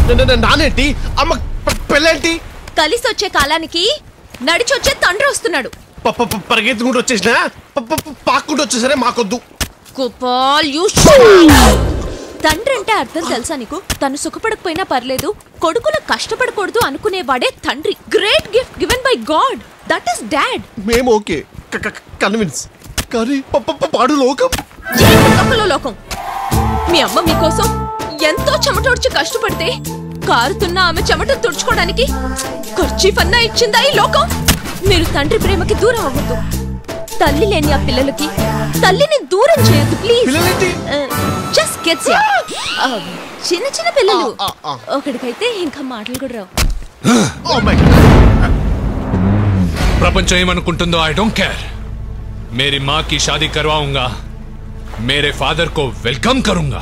న- న- నానేంటి అమ్మ ప- పెళ్ళేంటి కలిసి వచ్చే కాలానికి నడిచొచ్చే తండ్రి వస్తున్నాడు ప- ప- ప- పరిగెత్తుకుంటూ వచ్చేసిన పాక్కుంటూ వచ్చేసరే మాకొద్దు గోపాల్ యూ తండ్రి అంటే అర్థం తెలుసా నీకు తను సుఖపడకపోయినా పర్లేదు కొడుకులు కష్టపడకూడదు అనుకునేవాడే తండ్రి great gift given by God that is dad మేము ఓకే కన్విన్స్ కానీ ప- ప- ప- పాడు లోకం లోకంలో లోకం మీ అమ్మ మీకోసం ఎంతో చెమటోడ్చి కష్టపడితే కారుతున్న ఆమె చెమట తుడుచుకోవడానికి ఖర్చీ ఫన్నా ఇచ్చిందా ఈ లోకం మీరు తండ్రి ప్రేమకి దూరం అవ్వద్దు తల్లి లేని ఆ పిల్లలకి తల్లిని దూరం చేయొద్దు ప్లీజ్ పిల్లలేంటి? జస్ట్ కిడ్స్ చిన్న చిన్న పిల్లలు ఆ, ఆ, ఆ. ఒకడికైతే ఇంకా మాటలు కూడా రావు Oh my प्रपंच ఏమనుకుంటుందో ఐ డోంట్ కేర్ मेरी माँ की शादी करवाऊंगा मेरे फादर को वेलकम करूंगा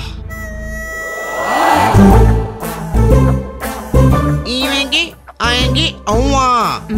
ఈవెంగి ఆయంగి అవ్వా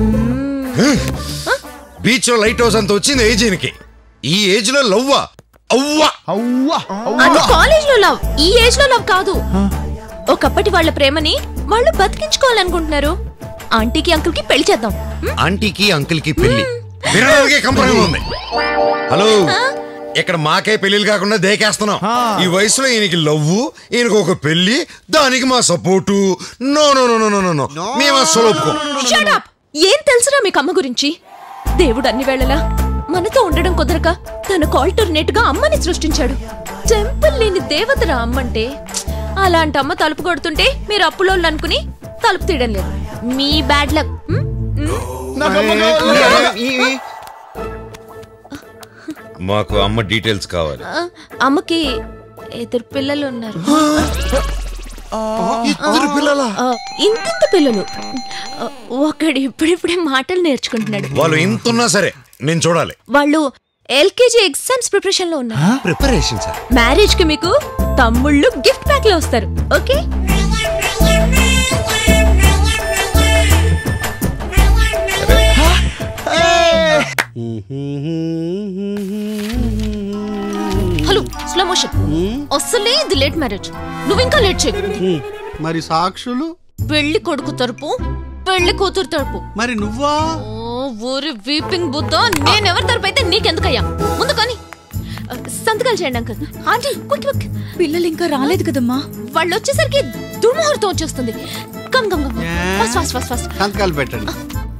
బీచ్ లో లైట్ హౌస్ అంత వచ్చింది ఏజ్ ఈయనకి ఈ ఏజ్ లో లవ్వా అవ్వా అవ్వా అది కాలేజ్ లో లవ్ ఈ ఏజ్ లో లవ్ కాదు ఒకప్పటి వాళ్ళ ప్రేమని వాళ్ళు బతికించుకోవాలనుకుంటున్నారు ఆంటీకి అంకుల్ కి పెళ్లి చేద్దాం హ్మ్? ఆంటీకి అంకుల్ కి పెళ్లి వినడానికి కంపరంగా ఉంది హలో ఇక్కడ మాకే పెళ్లిలు కాకుండా దేకేస్తున్నాం ఈ వయసులో ఈయనకి లవ్వు ఈయనకు ఒక పెళ్లి దానికి మా support no no no no no no మేము అసలు ఒప్పుకోం Shut up! ఏం తెలుసురా మీకు అమ్మ గురించి దేవుడు అన్ని వేళలా మనతో ఉండడం కుదరక తన ఆల్టర్నేట్ గా అమ్మని సృష్టించాడు టెంపుల్ లేని దేవతరా అమ్మంటే అలాంటి అమ్మ తలుపు కొడుతుంటే మీరు అప్పులోళ్ళు అనుకుని తలుపు తీయడం లేదు మీ బ్యాడ్ లక్ నాకు అమ్మ కావాలి. మాకు అమ్మ డీటెయిల్స్ కావాలి అమ్మకి ఇద్దరు పిల్లలు ఉన్నారు ఇద్దరు పిల్లల ఆ, ఇంతింత పిల్లలు ఆ, ఒకడు ఇప్పుడిప్పుడే మాటలు నేర్చుకుంటున్నాడు వాళ్ళు ఇంతున్నా సరే నేను చూడాలి వాళ్ళు ఎల్కేజీ ఎగ్జామ్స్ ప్రిపరేషన్ లో ఉన్నారు ప్రిపరేషన్ సార్ మ్యారేజ్ కి మీకు తమ్ముళ్ళు గిఫ్ట్ ప్యాక్ లో వస్తారు ఓకే హలో స్లో మోషన్ అసలే ఇది లేట్ మ్యారేజ్ నువ్వు ఇంకా లేట్ చేయి మరి సాక్షులు పెళ్లి కొడుకు తరపు పెళ్లి కూతురు తరపు మరి నువ్వా ఓ ఊరి వీపింగ్ బుద్ధ నేను ఎవరి తరపు అయితే నీకెందుకయ్యా ముందు కానీ ఆ, సంతకాలు చేయండి అంకల్ ఆంటీ క్విక్ క్విక్ పిల్లలు ఇంకా రాలేదు కదమ్మా వాళ్ళు వచ్చేసరికి దుర్ముహూర్తం వచ్చేస్తుంది come come come fast fast fast fast సంతకాలు పెట్టండి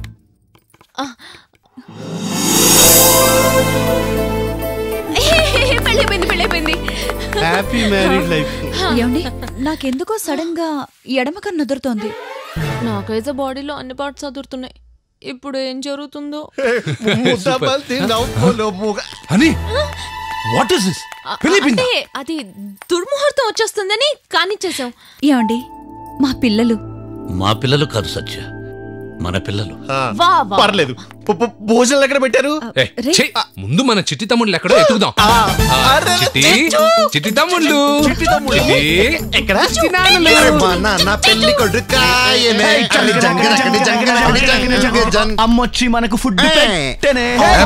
పెళ్ళి అయిపోయింది పెళ్ళి అయిపోయింది హ్యాపీ మ్యారీడ్ లైఫ్ ఏమండి నాకెందుకో సడన్ గా ఎడమ కన్ను అదురుతోంది నాకైతే బాడీలో అన్ని పార్ట్స్ అదురుతున్నాయి ఇప్పుడు ఏం జరుగుతుందో ముద్దపల్ తిన్నావు పొలో మూగ. హనీ వాట్ ఇస్ దిస్ ఆ, అంటే అది దుర్ముహూర్తం వచ్చేస్తుందని కానిచ్చేసాం ఏమండి మా పిల్లలు మా పిల్లలు కాదు సత్య మన పిల్లలు ఆ, వా వా పర్లేదు ప- ప- భోజనాలు ఎక్కడ పెట్టారు ఏ, ఛీ, ముందు మన చిట్టి తమ్ముళ్ళు ఎక్కడో ఎత్తుకుదాం ఆ, ఆ, అరే, చిట్టి చిచ్చు. చిట్టి తమ్ముళ్ళు చిట్టి తమ్ముళ్ళు. చిట్టి. ఎక్కడ మా నాన్న పెళ్లి కొడుకాయనే అడి జంగన అడి జంగన అడి జంగన జంగన జన్ అమ్మొచ్చి మనకు ఫుడ్ ఏ. పెట్టనే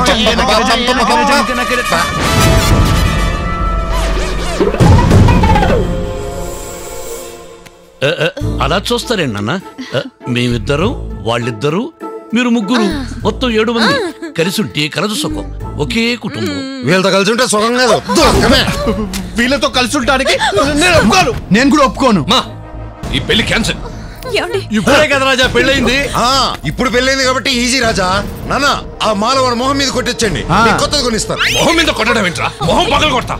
ఏ, ఏ, అలా చూస్తారేంటి నాన్న ఏ, మేమిద్దరం వాళ్ళిద్దరూ మీరు ముగ్గురు మొత్తం ఏడు మంది కలిసి ఉంటే కలదు సుఖం ఒకే కుటుంబం వీళ్ళతో కలిసి ఉంటే సుఖం కాదు దుఃఖమే వీళ్ళతో కలిసి ఉండడానికి నేను ఒప్పుకోను నేను కూడా ఒప్పుకోను మా ఈ పెళ్లి క్యాన్సిల్ ఏమండి ఇప్పుడే కదా రాజా పెళ్ళైంది ఆ ఇప్పుడు పెళ్ళైంది కాబట్టి ఈజీ రాజా నాన్న ఆ మాల వాడి మొహం మీద కొట్టించండి ఆ. నీకు కొత్తది కొనిస్తాను మొహం మీద కొట్టడం ఏంట్రా మొహం పగలు కొడతా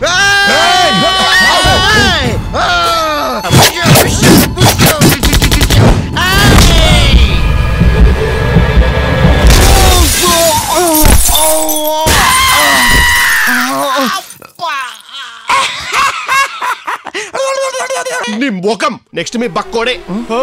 నీ ముఖం నెక్స్ట్ మీ బక్కోడే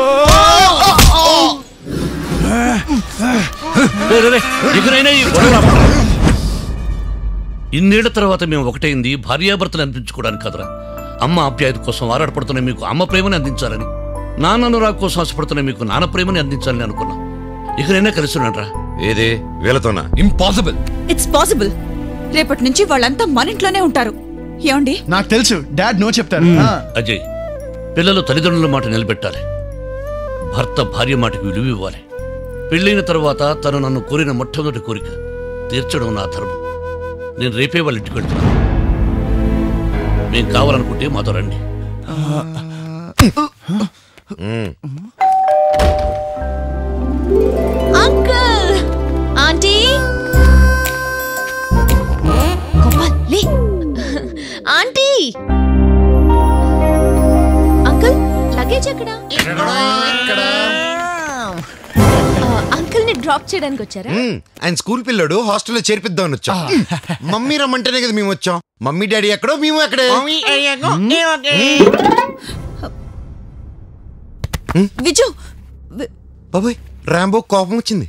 రే, రే, రే, ఇకనైనా ఈ గొడవ ఆపు. ఇన్నేళ్ల తర్వాత మేము ఒకటైంది భార్యాభర్తలు అనిపించుకోవడానికి కదరా అమ్మ ఆప్యాయత కోసం ఆరాటపడుతున్న మీకు అమ్మ ప్రేమని అందించాలని నాన్న అనురాగ్ కోసం ఆశపడుతున్న మీకు నాన్న ప్రేమని అందించాలని అనుకున్నాం ఇకనైనా కలిసి ఉన్నాడ్రా ఏది వీళ్ళతోనా ఇంపాసిబుల్ ఇట్స్ పాసిబుల్ రేపటి నుంచి వాళ్ళంతా మన ఇంట్లోనే ఉంటారు ఏమండి నాకు తెలుసు డాడ్ నో చెప్తారు ఆ. అజయ్ పిల్లలు తల్లిదండ్రుల మాట నిలబెట్టాలి భర్త భార్య మాటకి విలువ ఇవ్వాలి పెళ్ళైన తర్వాత తను నన్ను కోరిన మొట్టమొదటి కోరిక తీర్చడం నా ధర్మం నేను రేపే వాళ్ళ ఇంటికి వెళ్తున్నాను మేం కావాలనుకుంటే మాతో రండి అంకుల్ ఆంటీ గోపాల్ లే ఆంటీ అంకుల్ లగేజ్ ఎక్కడ అంకుల్ ని డ్రాప్ చేయడానికి వచ్చారా మ్మ్. ఆయన స్కూల్ పిల్లడు హాస్టల్లో చేర్పిద్దామని వచ్చాం మమ్మీ రమ్మంటేనే కదా మేము వచ్చాం మమ్మీ డాడీ ఎక్కడో మేము ఎక్కడే విజు వి- బాబాయ్ రాంబో కోపం వచ్చింది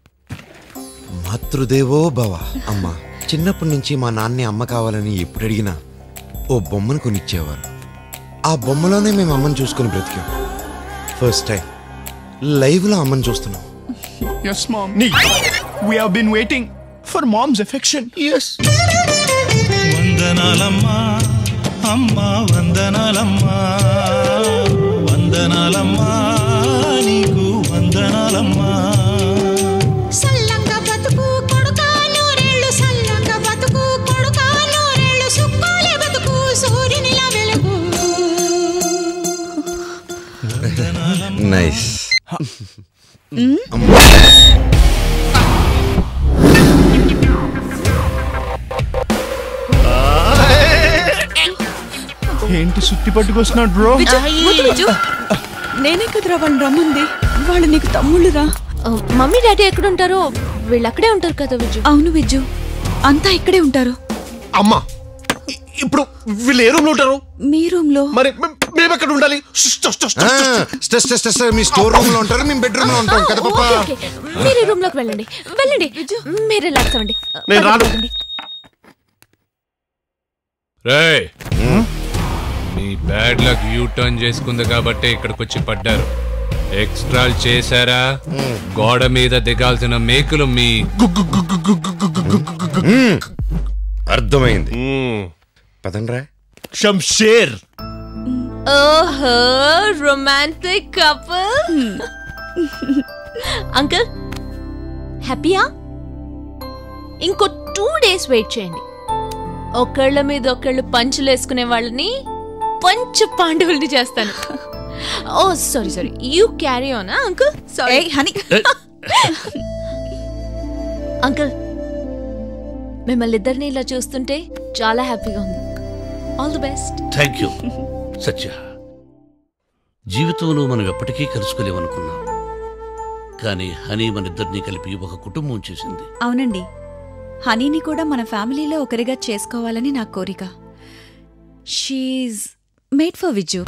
మాతృదేవో భవ అమ్మ చిన్నప్పటి నుంచి మా నాన్నే అమ్మ కావాలని ఎప్పుడు అడిగినా ఓ బొమ్మను కొనిచ్చేవారు ఆ బొమ్మలోనే మేము అమ్మని చూసుకొని బ్రతికాం ఫస్ట్ టైం లైవ్లో అమ్మని చూస్తున్నాం Yes, mom. We have been waiting for mom's affection. Yes. వందనాలమ్మా అమ్మా వందనాలమ్మా వందనాలమ్మా నీకు వందనాలమ్మా సల్లంగా బతుకు కొడుకా నూరేళ్ళు సల్లంగా బతుకు కొడుకా నూరేళ్ళు సుక్కాలే బతుకు సూర్యునిలా వెలుగు నైస్ ఏంటి సుత్తి పట్టుకొస్తున్నాడు బ్రో విజు వద్దు విజు నేనే కదరా వాళ్ళని రమ్మంది వాళ్ళు నీకు తమ్ముళ్ళురా ఆ, మమ్మీ డాడీ ఎక్కడ ఉంటారో వీళ్ళు అక్కడే ఉంటారు కదా విజు అవును విజు అంతా ఇక్కడే ఉంటారు అమ్మా ఇ- ఇప్పుడు వీళ్ళు ఏ రూమ్ లో ఉంటారు మీ రూమ్ లో మరి మే- మేము ఎక్కడ ఉండాలి స్టస్, స్టస్, స్టస్, స్టస్. స్టెస్ స్టెస్ స్టెస్ మీ స్టోర్ రూమ్ లో ఉంటారు మేము బెడ్రూమ్ లో ఉంటాం కదా ఓకే, పాపా ఓకే. మీరు రూమ్ లోకి వెళ్ళండి వెళ్ళండి మీరు రిలాక్స్ అవ్వండి నేను రాను. పదండి. రే మీ బ్యాడ్ లక్ యూ టర్న్ చేసుకుంది కాబట్టి ఇక్కడికి వచ్చి పడ్డారు ఎక్స్ట్రాలు చేశారా గోడ మీద దిగాల్సిన మేకులు మీ అర్థమైంది పదండ్రా షంషేర్ ఓహో రొమాంటిక్ కపుల్ అంకుల్ హ్యాపీయా ఇంకో టూ డేస్ వెయిట్ చేయండి ఒకళ్ళ మీద ఒకళ్ళు పంచులు వేసుకునే వాళ్ళని పంచ పాండవుల్ని చేస్తాను oh sorry sorry you carry on uncle sorry ఏయ్ హనీ అంకుల్ మిమ్మల్ని ఇద్దరిని ఇలా చూస్తుంటే చాలా హ్యాపీగా ఉంది all the best thank you Satya జీవితంలో మనం ఎప్పటికీ కలుసుకోలేమనుకున్నాం కానీ హనీ మన ఇద్దరినీ కలిపి ఒక కుటుంబం చేసింది అవునండి హనీని కూడా మన ఫ్యామిలీలో ఒకరిగా చేసుకోవాలని నా కోరిక she's made for Viju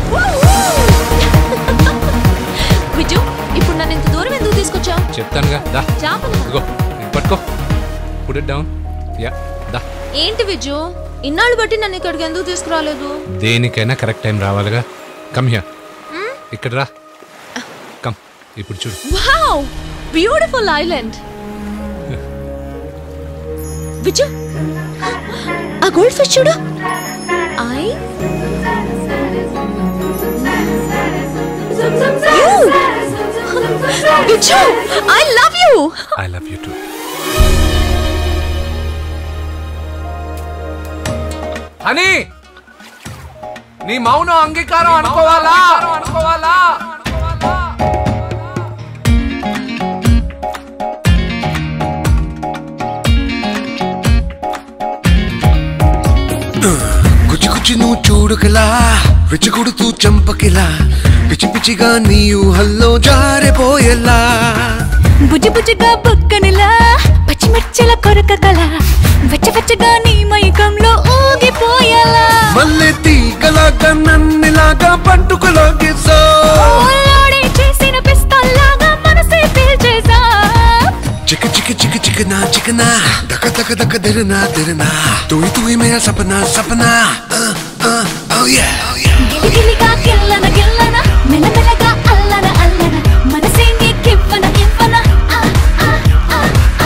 Viju ఇప్పుడు నన్ను ఇంత దూరం ఎందుకు తీసుకొచ్చావు చెప్తానుగా దా చేపలు ఇదిగో ఇది పట్టుకో పుట్ ఇట్ డౌన్ యా దా ఏంటి విజు ఇన్నాళ్ళు బట్టి నన్ను ఇక్కడికి ఎందుకు తీసుకురాలేదు దేనికైనా కరెక్ట్ టైం రావాలిగా కమ్ హియర్ ఇక్కడ రా కమ్ ఇప్పుడు చూడు వావ్ బ్యూటిఫుల్ ఐలాండ్ విజు ఆ గోల్డ్ ఫిష్ చూడు I Viju I love you I love you too honey నీ మౌనం అంగీకారం అనుకోవాలా అనుకోవాలా కుచి కుచి నువ్వు చూడుకలా విచ్చకుడుతూ చంపకిలా పిచ్చి పిచ్చిగా నీ ఊహల్లో జారిపోయేలా బుజ్జి బుజ్జిగా బుక్కనిలా పచ్చిమిర్చిల కొరక కల వెచ్చవెచ్చగా నీ మైకంలో ఊగిపోయేలా మల్లె తీగలాగా నన్నిలాగా పట్టుకులాగేసా ఓలాడి చేసిన పిస్తల్లాగా మనసే పీల్చేసా చిక చిక చిక చికనా చికనా దక దక దక దిరనా దిరనా తుయి తుయి మేరా సపనా సపనా Oh yeah, oh yeah. గిలిగిలిగా గిల్లన గిల్లన మెలమెలగా అల్లన అల్లన మనసే నీకివ్వన ఇవ్వన ఆ, ఆ, ఆ, ఆ.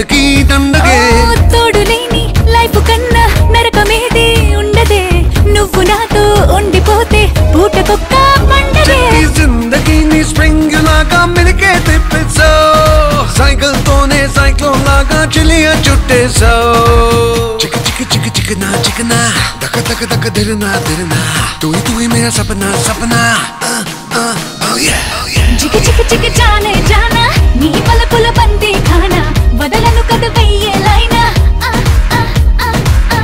జిందగీ దండగే ఓ, తోడు లేని లైఫ్ కన్నా నరకమేది ఉండదే నువ్వు నాతో ఉండిపోతే పూటకొక్క పండగే ఈ జిందగీని స్ప్రింగ్ లాగా మిలికే తిప్పేసావు సైకిల్ తోనే సైక్లోన్ లాగా చిలియ చుట్టేసావు చిక చిక చిక చికనా చికనా దక దక దక దిరనా దిరనా తుయి తుయి మేరా సపనా సపనా ఆ, ఆ, oh yeah, oh yeah. చిక చిక చిక జానే జానా నీ పలపుల బందీ ఖానా వదలను కద వెయ్యేలైనా ఆ, ఆ, ఆ, ఆ.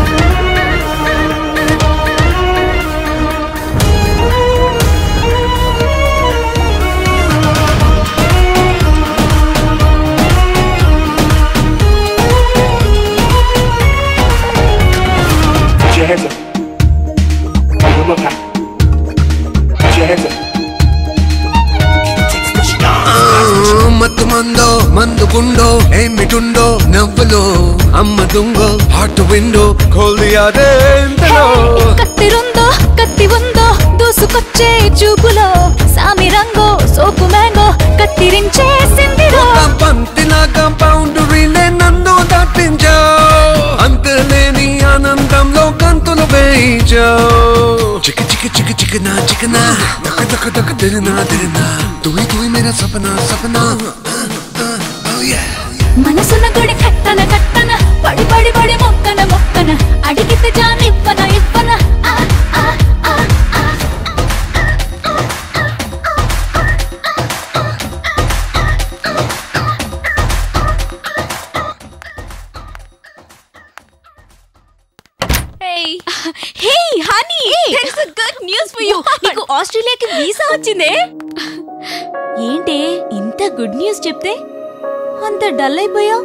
Put your hands up. Throw them up high. Put your hands up. ఆ, మత్తు మందో మందు గుండో ఏమిటుండో నవ్వులో అమ్మ దుంగో హాట్ విండో కోల్ది అదేంటలో కత్తిరుందో కత్తి ఉందో దూసుకొచ్చే చూపులో సామి రంగో సోపు మ్యాంగో కత్తిరించే సిందిరో పంతిలాగా బౌండరీలే నన్ను దాటించావు అంతలేని ఆనందంలో గంతులు వేయించావు చిక చిక చిక చిక నా చిక నా దక దక దక దిరినా దిరినా తుయి తుయి మేరా సపనా సపనా Oh yeah. మనసున గుడి కట్టన కట్టన పడి పడి పడి మొక్కన మొక్కన అడిగితే జాని ఇవ్వన ఇవ్వన ఆ, ఆ, ఆ, ఆ. Hey honey there is good news for you నీకు ఆస్ట్రేలియాకి వీసా వచ్చిందే ఏంటి ఇంత గుడ్ న్యూస్ చెప్తే అంత డల్ అయిపోయావు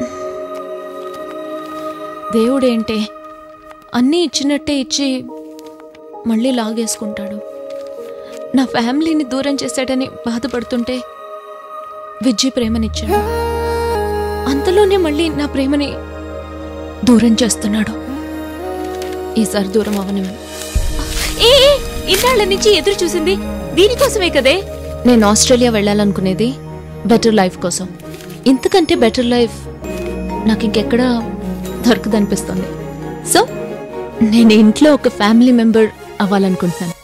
దేవుడేంటే అన్నీ ఇచ్చినట్టే ఇచ్చి మళ్ళీ లాగేసుకుంటాడు నా ఫ్యామిలీని దూరం చేశాడని బాధపడుతుంటే విజ్జి ప్రేమనిచ్చాడు అంతలోనే మళ్ళీ నా ప్రేమని దూరం చేస్తున్నాడు ఈసారి దూరం అవనివ్వను ఏ ఏ, ఇన్నాళ్ళ నుంచి ఎదురు చూసింది దీనికోసమే కదే నేను ఆస్ట్రేలియా వెళ్ళాలనుకునేది బెటర్ లైఫ్ కోసం ఇంతకంటే బెటర్ లైఫ్ నాకు ఇంకెక్కడా దొరకదనిపిస్తుంది సో నేను ఇంట్లో ఒక ఫ్యామిలీ మెంబర్ అవ్వాలనుకుంటున్నాను